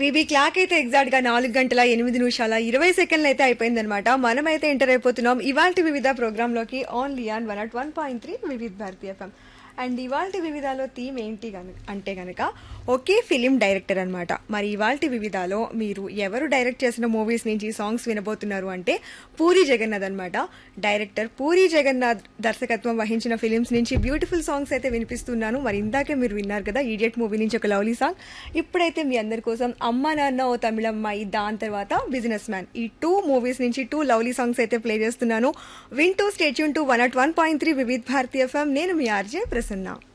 VB clock అయితే exact గా నాలుగు గంటల ఎనిమిది నిమిషాల ఇరవై సెకండ్లు అయితే అయిపోయిందనమాట మనమైతే ఎంటర్ అయిపోతున్నాం ఇవాల్టి వివిధ ప్రోగ్రామ్ లోకి only on one at one point three Vividh Bharati FM and ఇవాల్టి వివిధాలో థీమ్ ఏంటి గను అంటే గనక ఒకే ఫిలిం డైరెక్టర్ అనమాట మరి ఇవాల్టి వివిధాలో మీరు ఎవరు డైరెక్ట్ చేసిన మూవీస్ నుంచి సాంగ్స్ వినబోతున్నారు అంటే పూరి జగన్నాథ్ అనమాట డైరెక్టర్ పూరి జగన్నాథ్ దర్శకత్వం వహించిన ఫిలిమ్స్ నుంచి బ్యూటిఫుల్ సాంగ్స్ అయితే వినిపిస్తున్నాను మరి ఇందాకే మీరు విన్నారు కదా ఈడియట్ మూవీ నుంచి ఒక లవ్లీ సాంగ్ ఇప్పుడైతే మీ అందరి కోసం అమ్మ నాన్న ఓ తమిళమ్మాయి దాని తర్వాత బిజినెస్ మ్యాన్ ఈ టూ మూవీస్ నుంచి టూ లవ్లీ సాంగ్స్ అయితే ప్లే చేస్తున్నాను వింటూ stay tune to one at one point three Vividh Bharati FM నేను మీ ఆర్జే ప్రసన్న